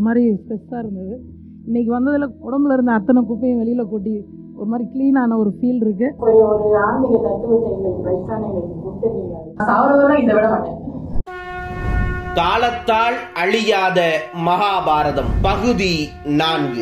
மாதிரி ஸ்ட்ரெஸ்ஸாக இருந்தது இன்னைக்கு வந்ததில் உடம்புல இருந்த அத்தனை குப்பையும் வெளியில் கொட்டி ஒரு மாதிரி க்ளீனான ஒரு ஃபீல் இருக்கு ஒரு ஒரு ஆன்மீக தத்துவத்தை எங்களுக்கு வயசானவங்களுக்கு கொடுத்துருக்கீங்க சாவரவெல்லாம் இதை விட மாட்டேன் காலத்தால் அழியாத மகாபாரதம் பகுதி நான்கு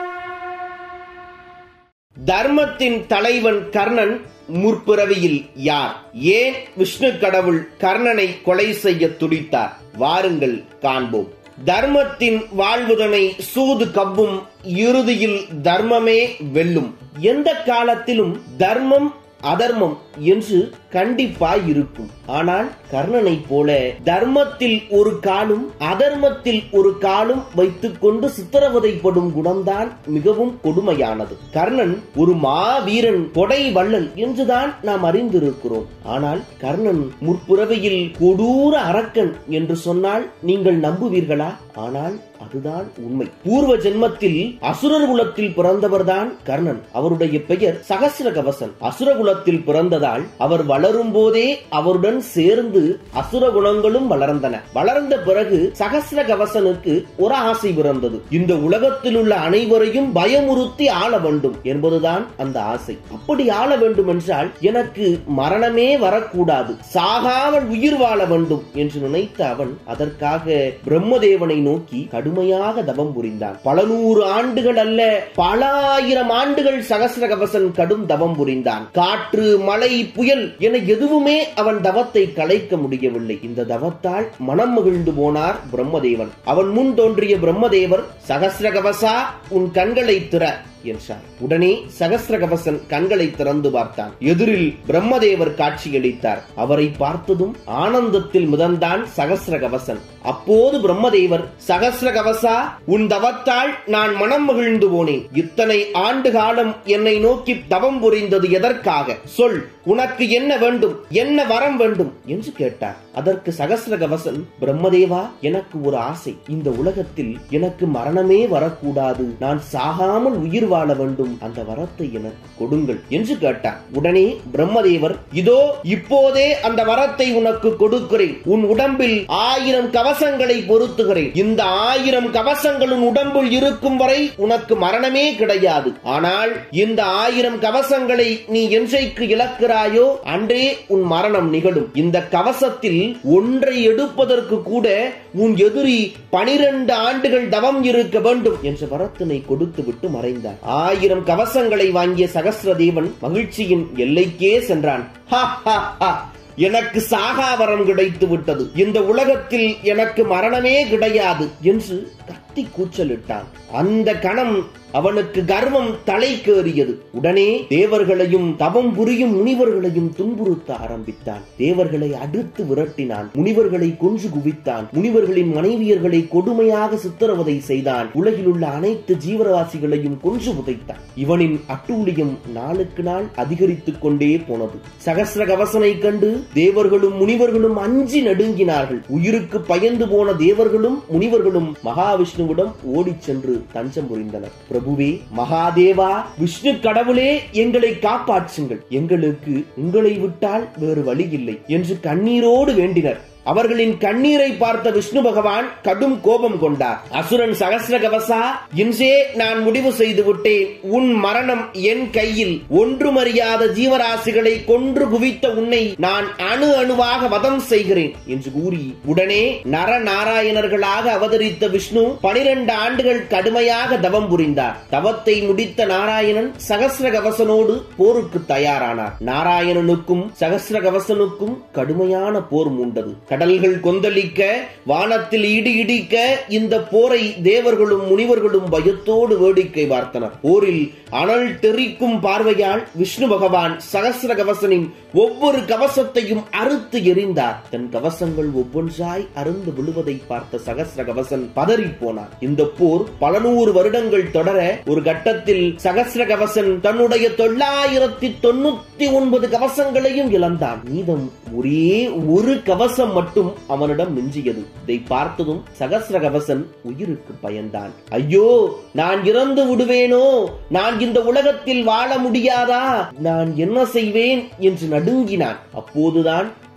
தர்மத்தின் தலைவன் கர்ணன் முற்பிறவியில் யார் ஏன் விஷ்ணு கடவுள் கர்ணனை கொலை செய்ய துடித்தார் வாருங்கள் காண்போம் தர்மத்தின் வாழ்வுதனை சூது கவ்வும் இறுதியில் தர்மமே வெல்லும் எந்த காலத்திலும் தர்மம் அதர்மம் என்று கண்டிப்பாய் இருக்கும் ஆனால் கர்ணனை போல தர்மத்தில் ஒரு காலும் அதர்மத்தில் ஒரு காலும் வைத்துக்கொண்டு சித்திரவதைப்படும் குணம்தான் மிகவும் கொடுமையானது கர்ணன் ஒரு மாவீரன் கொடை வள்ளல் என்றுதான் நாம் அறிந்திருக்கிறோம் ஆனால் கர்ணன் முற்பிறவியில் கொடூர அரக்கன் என்று சொன்னால் நீங்கள் நம்புவீர்களா ஆனால் அதுதான் உண்மை பூர்வ ஜென்மத்தில் அசுரர் குலத்தில் பிறந்தவர்தான் கர்ணன் அவருடைய பெயர் சகசிர கவசன் அசுர குலத்தில் பிறந்ததால் அவர் வளரும் போதே அவருடன் சேர்ந்து அசுர குணங்களும் வளர்ந்தன வளர்ந்த பிறகு சகசிர கவசனுக்கு ஒரு ஆசை பிறந்தது இந்த உலகத்தில் உள்ள அனைவரையும் பயமுறுத்தி ஆள வேண்டும் என்பதுதான் அந்த ஆசை அப்படி ஆள வேண்டும் என்றால் எனக்கு மரணமே வரக்கூடாது சாகாமல் உயிர் வாழ வேண்டும் என்று நினைத்த அவன் அதற்காக பிரம்மதேவனை நோக்கி கடுமையாக தவம் புரிந்தான் பல நூறு ஆண்டுகள் அல்ல பல ஆயிரம் ஆண்டுகள் சகசிர கவசன் கடும் தவம் புரிந்தான் காற்று மழை புயல் என எதுவுமே அவன் தவத்தை கலைக்க முடியவில்லை இந்த தவத்தால் மனம் மகிழ்ந்து போனார் பிரம்மதேவன் அவன் முன் தோன்றிய பிரம்மதேவர் சகசிர கவசா உன் கண்களை திற என்றார் உடனே சகசிரகவசன் கண்களை திறந்து பார்த்தான் எதிரில் பிரம்மதேவர் காட்சியளித்தார் அவரை பார்த்ததும் ஆனந்தத்தில் முதந்தான் சகசிரகவசன் அப்போது பிரம்மதேவர் சகசிரகவசா உன் தவத்தால் நான் மனம் மகிழ்ந்து போனேன் இத்தனை ஆண்டு காலம் என்னை நோக்கி தவம் புரிந்தது எதற்காக சொல் உனக்கு என்ன வேண்டும் என்ன வரம் வேண்டும் என்று கேட்டார் அதற்கு சகசிரகவசன் பிரம்மதேவா எனக்கு ஒரு ஆசை இந்த உலகத்தில் எனக்கு மரணமே வரக்கூடாது நான் சாகாமல் உயிர் வாழ வேண்டும் அந்த வரத்தை எனக்கு கொடுங்கள் என்று கேட்டார் உடனே பிரம்மதேவர் இதோ இப்போதே அந்த வரத்தை உனக்கு கொடுக்கிறேன் உன் உடம்பில் ஆயிரம் கவசங்களை பொருத்துகிறேன் இந்த ஆயிரம் கவசங்களும் உடம்பில் இருக்கும் வரை உனக்கு மரணமே கிடையாது ஆனால் இந்த ஆயிரம் கவசங்களை நீ என்றைக்கு இழக்கிறாயோ அன்றே உன் மரணம் நிகழும் இந்த கவசத்தில் ஒன்றை எடுப்பதற்கு கூட உன் எதிரி பனிரெண்டு ஆண்டுகள் தவம் இருக்க வேண்டும் என்ற வரத்தினை கொடுத்து விட்டு மறைந்தார் ஆயிரம் கவசங்களை வாங்கிய சகசிரதேவன் மகிழ்ச்சியின் எல்லைக்கே சென்றான் ஹா, ஹா, ஹா. எனக்கு சாகாவரம் கிடைத்து விட்டது இந்த உலகத்தில் எனக்கு மரணமே கிடையாது என்று கத்தி கூச்சலிட்டான் அந்த கணம் அவனுக்கு கர்வம் தலைக்கேறியது உடனே தேவர்களையும் தவம் புரியும் முனிவர்களையும் துன்புறுத்த ஆரம்பித்தான் தேவர்களை அடுத்து விரட்டினான் முனிவர்களை கொன்று குவித்தான் முனிவர்களின் மனைவியர்களை கொடுமையாக சித்திரவதை செய்தான் உலகில் உள்ள அனைத்து ஜீவராசிகளையும் கொன்று புதைத்தான் இவனின் அட்டூழியம் நாளுக்கு நாள் அதிகரித்துக் கொண்டே போனது சகசிர கவசனை கண்டு தேவர்களும் முனிவர்களும் அஞ்சி நடுங்கினார்கள் உயிருக்கு பயந்து போன தேவர்களும் முனிவர்களும் மகாவிஷ்ணுவிடம் ஓடிச் சென்று தஞ்சம் புரிந்தனர் பிரபுவே மகாதேவா விஷ்ணு கடவுளே எங்களை காப்பாற்றுங்கள் எங்களுக்கு உங்களை விட்டால் வேறு வழி இல்லை என்று கண்ணீரோடு வேண்டினர் அவர்களின் கண்ணீரை பார்த்த விஷ்ணு பகவான் கடும் கோபம் கொண்டார் அசுரன் சகசிர கவசா இன்றே நான் முடிவு செய்து விட்டேன் உன் மரணம் என் கையில் ஒன்றுமறியாத ஜீவராசிகளை கொன்று குவித்த உன்னை நான் அணு அணுவாக வதம் செய்கிறேன் என்று கூறி உடனே நர நாராயணர்களாக அவதரித்த விஷ்ணு பனிரெண்டு ஆண்டுகள் கடுமையாக தவம் புரிந்தார் தவத்தை முடித்த நாராயணன் சகசிர கவசனோடு போருக்கு தயாரானார் நாராயணனுக்கும் சகசிர கவசனுக்கும் கடுமையான போர் மூண்டது கடல்கள் கொந்தளிக்க வானத்தில் இடி இடிக்க இந்த போரை தேவர்களும் முனிவர்களும் பயத்தோடு வேடிக்கை பார்த்தனர் போரில் அனல் தெறிக்கும் பார்வையால் விஷ்ணு பகவான் சகசிர கவசனின் ஒவ்வொரு கவசத்தையும் அறுத்து எறிந்தார் தன் கவசங்கள் ஒவ்வொன்றாய் அருந்து விழுவதை பார்த்த சகசிர கவசன் பதறி போனார் இந்த போர் பல நூறு வருடங்கள் தொடர ஒரு கட்டத்தில் சகசிர கவசன் தன்னுடைய தொள்ளாயிரத்தி தொண்ணூத்தி ஒன்பது கவசங்களையும் இழந்தான் மீதம் ஒரே ஒரு கவசம் மட்டும் அவனிடம் மிஞ்சியது இதை பார்த்ததும் சகசிர கவசன் உயிருக்கு பயந்தான் ஐயோ நான் இறந்து விடுவேனோ நான் இந்த உலகத்தில் வாழ முடியாதா நான் என்ன செய்வேன் என்று நடுங்கினான் அப்போதுதான்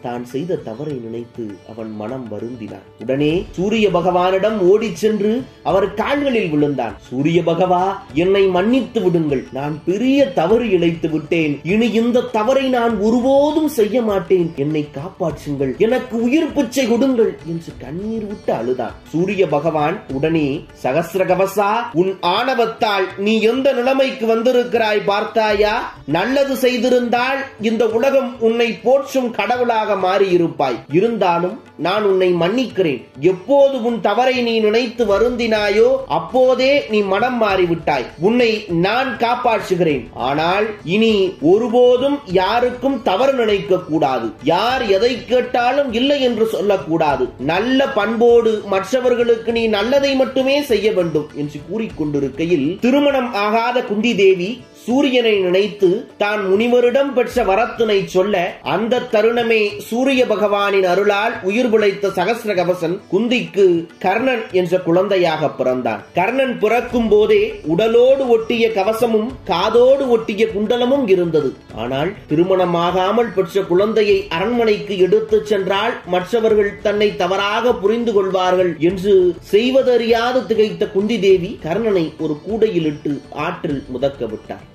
தான் செய்த தவறை நினைத்து அவன் மனம் வருந்தினான் உடனே சூரிய பகவானிடம் ஓடிச் சென்று அவர் கால்களில் விழுந்தான் சூரிய பகவா என்னை மன்னித்து விடுங்கள் நான் பெரிய தவறு இழைத்து விட்டேன் இனி இந்த தவறை நான் ஒருபோதும் செய்ய மாட்டேன் என்னை காப்பாற்றுங்கள் எனக்கு உயிர் பிச்சை கொடுங்கள் என்று கண்ணீர் விட்டு அழுதான் சூரிய பகவான் உடனே சகசிரகவசா உன் ஆணவத்தால் நீ எந்த நிலைமைக்கு வந்திருக்கிறாய் பார்த்தாயா நல்லது செய்திருந்தால் இந்த உலகம் உன்னை போற்றும் கடவுளாக மாறியிருப்பாய் இருந்தாலும் நான் உன்னை மன்னிக்கிறேன் எப்போது உன் தவறை நீ நினைத்து வருந்தினாயோ அப்போதே நீ மனம் மாறிவிட்டாய் உன்னை நான் காப்பாற்றுகிறேன் ஆனால் இனி ஒருபோதும் யாருக்கும் தவறு நினைக்க கூடாது யார் எதை கேட்டாலும் இல்லை என்று சொல்லக்கூடாது நல்ல பண்போடு மற்றவர்களுக்கு நீ நல்லதை மட்டுமே செய்ய வேண்டும் என்று கூறிக்கொண்டிருக்கையில் திருமணம் ஆகாத குந்தி தேவி சூரியனை நினைத்து தான் முனிவரிடம் பெற்ற வரத்தினை சொல்ல அந்த தருணமே சூரிய பகவானின் அருளால் உயிர் பிழைத்த சகசிரகவசன் குந்திக்கு கர்ணன் என்ற குழந்தையாக பிறந்தான் கர்ணன் பிறக்கும் போதே உடலோடு ஒட்டிய கவசமும் காதோடு ஒட்டிய குண்டலமும் இருந்தது ஆனால் திருமணமாகாமல் பெற்ற குழந்தையை அரண்மனைக்கு எடுத்துச் சென்றால் மற்றவர்கள் தன்னை தவறாக புரிந்து கொள்வார்கள் என்று செய்வதறியாது திகைத்த குந்தி தேவி கர்ணனை ஒரு கூடையிலிட்டு ஆற்றில் முதக்க விட்டார்